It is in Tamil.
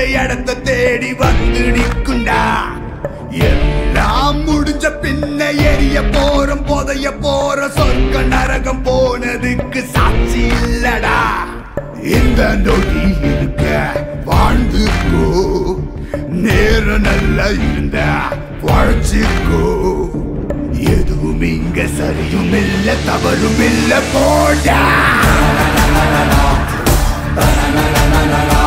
இடத்த தேடி வந்து நிக்குண்டா எல்லாம் முடிஞ்ச பின்ன எரிய போறோம் புதைய போற சொர்க்க நரகம் போனதுக்கு சாட்சி இல்லடா இந்த நொடி இருக்க வாழ்ந்துக்கோ நேரம் நல்லா இருந்த வாழ்ச்சிக்கோ எதுவும் இங்க சரியும் இல்ல தவறும் இல்ல போடா